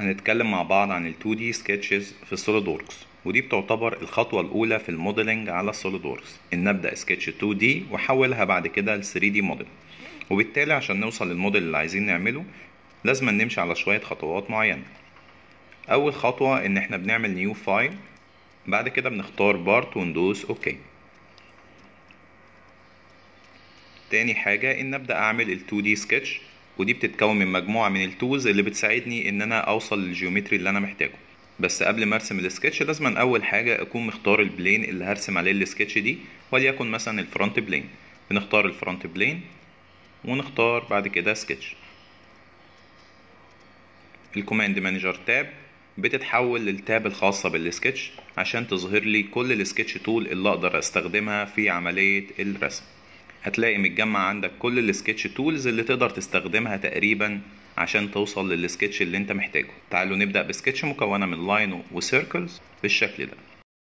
هنتكلم مع بعض عن ال 2D sketches في السوليد ووركس ودي بتعتبر الخطوة الأولى في الموديلنج على السوليد ووركس إن أبدأ سكتش 2D وأحولها بعد كده ل 3D موديل وبالتالي عشان نوصل للموديل اللي عايزين نعمله لازم نمشي على شوية خطوات معينة أول خطوة إن إحنا بنعمل نيو فايل بعد كده بنختار بارت وندوس أوكي تاني حاجة إن أبدأ أعمل ال 2D سكتش ودي بتتكون من مجموعة من التولز اللي بتساعدني إن أنا أوصل للجيومتري اللي أنا محتاجه بس قبل ما ارسم السكتش لازم أول حاجة أكون مختار البلين اللي هرسم عليه السكتش دي وليكن مثلا الفرونت بلين بنختار الفرونت بلين ونختار بعد كده سكتش الكوماند مانجر تاب بتتحول للتاب الخاصة بالسكتش عشان تظهر لي كل السكتش تول اللي أقدر أستخدمها في عملية الرسم هتلاقي متجمع عندك كل السكتش تولز اللي تقدر تستخدمها تقريبا عشان توصل للسكتش اللي انت محتاجه تعالوا نبدأ بسكتش مكونة من لاين وسيركلز بالشكل ده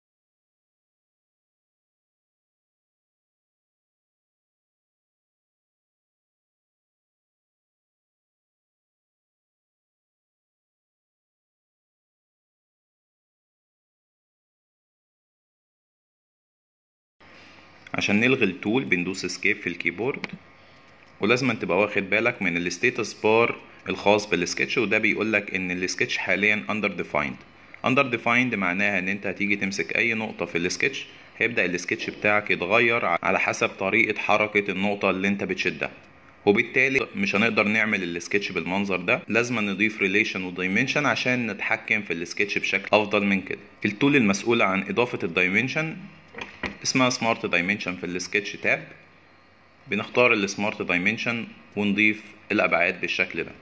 عشان نلغي التول بندوس اسكيب في الكيبورد ولازم تبقى واخد بالك من الستيتس بار الخاص بالسكتش وده بيقولك ان السكتش حاليا اندر ديفايند اندر ديفايند معناها ان انت هتيجي تمسك اي نقطة في السكتش هيبدأ السكتش بتاعك يتغير على حسب طريقة حركة النقطة اللي انت بتشدها وبالتالي مش هنقدر نعمل السكتش بالمنظر ده لازم نضيف ريليشن ودايمنشن عشان نتحكم في السكتش بشكل افضل من كده التول المسؤولة عن اضافة الدايمنشن اسمها سمارت دايمنشن في السكتش تاب بنختار السمارت دايمنشن ونضيف الابعاد بالشكل ده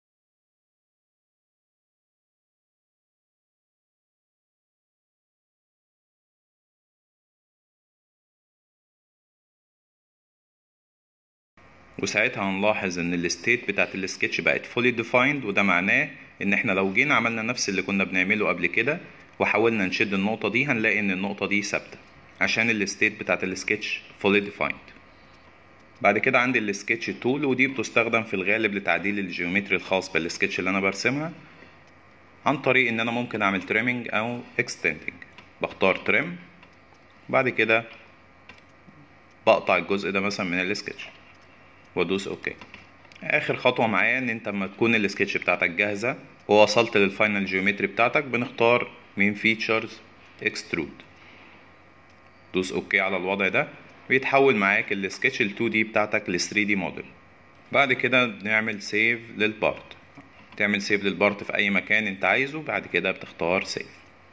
وساعتها هنلاحظ ان الستيت بتاعت السكتش بقت فولي ديفايند وده معناه ان احنا لو جينا عملنا نفس اللي كنا بنعمله قبل كده وحاولنا نشد النقطة دي هنلاقي ان النقطة دي ثابتة عشان الستيت بتاعت السكتش فولي ديفايند بعد كده عندي السكتش تول ودي بتستخدم في الغالب لتعديل الجيومتري الخاص بالسكتش اللي انا برسمها عن طريق ان انا ممكن اعمل تريمينج او اكستندنج بختار تريم بعد كده بقطع الجزء ده مثلا من السكتش وادوس اوكي اخر خطوه معايا ان انت لما تكون السكتش بتاعتك جاهزه ووصلت للفاينل جيومتري بتاعتك بنختار من فيتشرز اكسترود دوس اوكي على الوضع ده بيتحول معاك السكتش ال 2 دي بتاعتك ل 3 دي موديل بعد كده بنعمل سيف للبارت تعمل سيف للبارت في اي مكان انت عايزه بعد كده بتختار سيف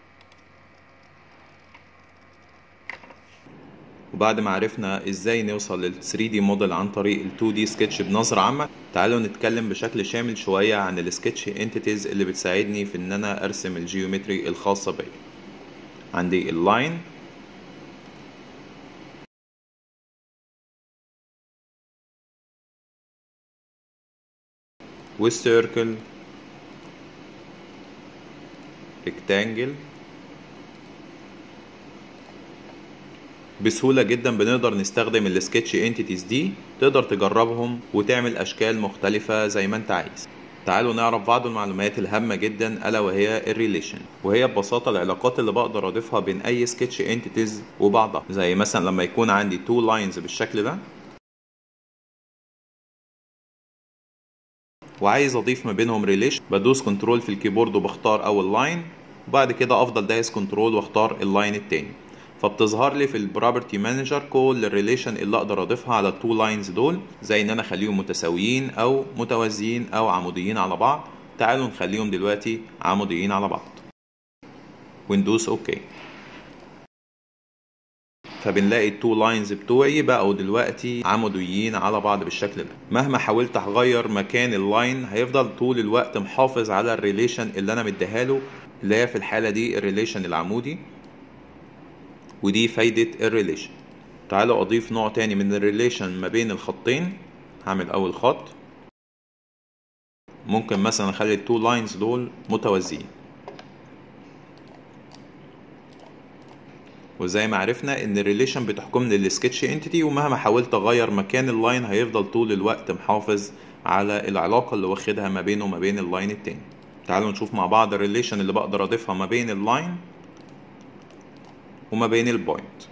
وبعد ما عرفنا ازاي نوصل لل 3 دي موديل عن طريق ال 2 دي سكتش بنظرة عامة تعالوا نتكلم بشكل شامل شوية عن السكتش انتيتيز اللي بتساعدني في ان انا ارسم الجيومتري الخاصة بيا عندي اللاين والسيركل ريكتانجل بسهولة جدا بنقدر نستخدم السكتش انتيتيز دي تقدر تجربهم وتعمل اشكال مختلفة زي ما انت عايز تعالوا نعرف بعض المعلومات الهامة جدا ألا وهي الريليشن وهي ببساطة العلاقات اللي بقدر أضيفها بين أي سكتش انتيتيز وبعضها زي مثلا لما يكون عندي تو لاينز بالشكل ده وعايز اضيف ما بينهم ريليشن بدوس كنترول في الكيبورد وبختار اول لاين وبعد كده افضل دايس كنترول واختار اللاين التاني فبتظهر لي في البروبرتي مانجر كل الريليشن اللي اقدر اضيفها على التو لاينز دول زي ان انا اخليهم متساويين او متوازيين او عموديين على بعض تعالوا نخليهم دلوقتي عموديين على بعض وندوس اوكي فبنلاقي التو لاينز بتوعي بقوا دلوقتي عموديين على بعض بالشكل ده مهما حاولت اغير مكان اللاين هيفضل طول الوقت محافظ على الريليشن اللي انا مديهاله اللي هي في الحاله دي الريليشن العمودي ودي فايدة الريليشن تعالوا اضيف نوع تاني من الريليشن ما بين الخطين هعمل اول خط ممكن مثلا اخلي التو لاينز دول متوازيين وزي ما عرفنا ان الريليشن بتحكمني السكتش انتيتي ومهما حاولت اغير مكان اللاين هيفضل طول الوقت محافظ على العلاقة اللي واخدها ما بينه وما بين اللاين التاني تعالوا نشوف مع بعض الريليشن اللي بقدر اضيفها ما بين اللاين وما بين البوينت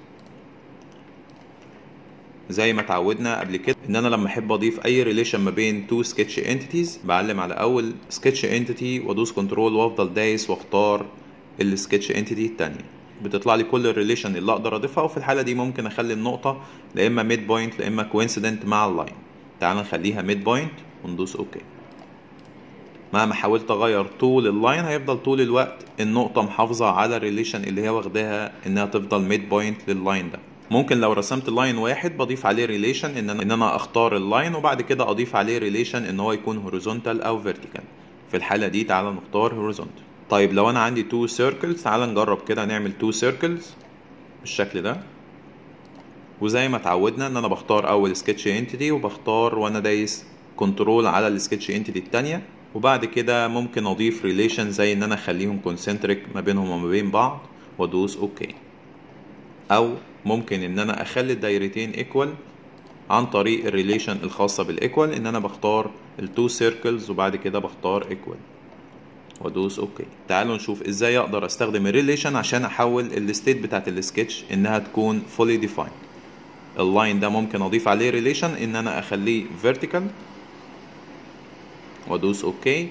زي ما اتعودنا قبل كده ان انا لما احب اضيف اي ريليشن ما بين تو سكتش انتيتيز بعلم على اول سكتش انتيتي وادوس كنترول وافضل دايس واختار السكتش انتيتي التانية بتطلع لي كل الريليشن اللي اقدر اضيفها وفي الحاله دي ممكن اخلي النقطه لا اما ميد بوينت لا اما كوينسيدنت مع اللاين تعال نخليها ميد بوينت وندوس اوكي مهما حاولت اغير طول اللاين هيفضل طول الوقت النقطة محافظة على الريليشن اللي هي واخداها انها تفضل ميد بوينت لللاين ده ممكن لو رسمت لاين واحد بضيف عليه ريليشن ان انا ان انا اختار اللاين وبعد كده اضيف عليه ريليشن ان هو يكون هوريزونتال او فيرتيكال في الحالة دي تعال نختار هوريزونتال طيب لو انا عندي تو سيركلز تعال نجرب كده نعمل تو سيركلز بالشكل ده وزي ما اتعودنا ان انا بختار اول سكتش انتيتي وبختار وانا دايس كنترول على السكتش انتيتي التانية وبعد كده ممكن اضيف ريليشن زي ان انا اخليهم كونسنتريك ما بينهم وما بين بعض وادوس اوكي او ممكن ان انا اخلي الدايرتين ايكوال عن طريق الريليشن الخاصة بالايكوال ان انا بختار التو سيركلز وبعد كده بختار ايكوال وادوس اوكي تعالوا نشوف ازاي اقدر استخدم الريليشن عشان احول الستيت بتاعت السكتش انها تكون فولي ديفايند اللاين ده ممكن اضيف عليه ريليشن ان انا اخليه vertical وادوس اوكي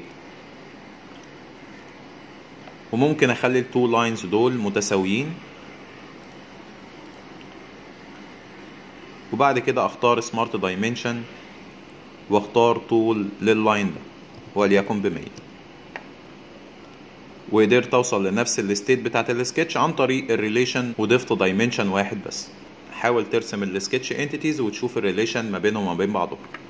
وممكن اخلي التو لاينز دول متساويين وبعد كده اختار سمارت دايمنشن واختار طول لللاين ده وليكن بمية وقدرت اوصل لنفس الستيت بتاعت السكتش عن طريق الريليشن وضفت دايمنشن واحد بس حاول ترسم السكتش انتيتيز وتشوف الريليشن ما بينهم وما بين بعضهم